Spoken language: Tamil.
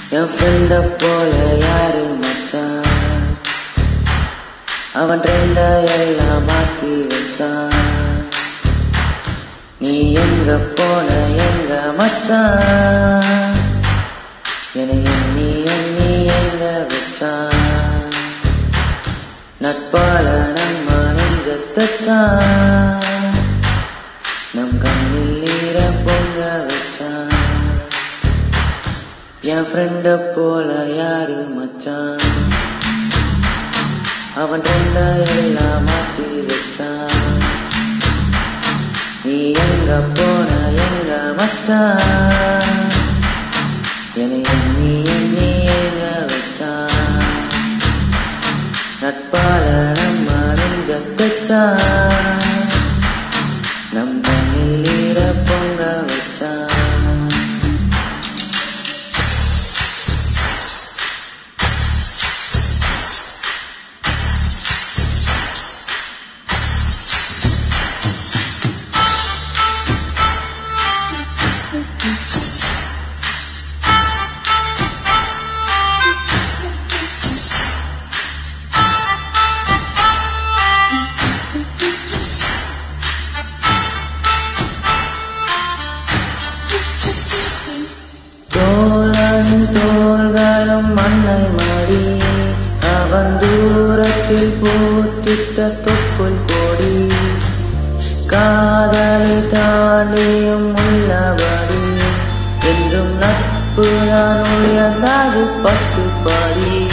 என் ஃப்ரெண்ட போல யாரு மச்சான் அவன் ட்ரெண்ட எல்லாம் மாத்தி வச்சான் நீ எங்க போன எங்க மச்சான் என்னை எண்ணி எண்ணி எங்க வச்சான் நட்பால நம்ம நெஞ்ச தச்சான் நம் கண்ணில் நீர பொங்க வச்சான் என் ஃப்ரெண்ட போல யாரு மச்சான் அவன் ட்ரெண்ட எல்லாம் மாத்தி வச்சான் நீ எங்க போன எங்க மச்சான் என்னை எண்ணி எண்ணி எங்க வச்சான் நட்பால நம்ம நெஞ்ச தச்சான் நம் கண்ணில் நீர பொங்க வச்சான் தோழனின் தோள்களும் மண்ணை மாறி அவன் தூரத்தில் போட்டிட்ட தொப்புள் கோடி காதலை தாண்டியும் உள்ளபடி என்றும் நட்பு நான் உயர்ந்தாது பத்து பாடி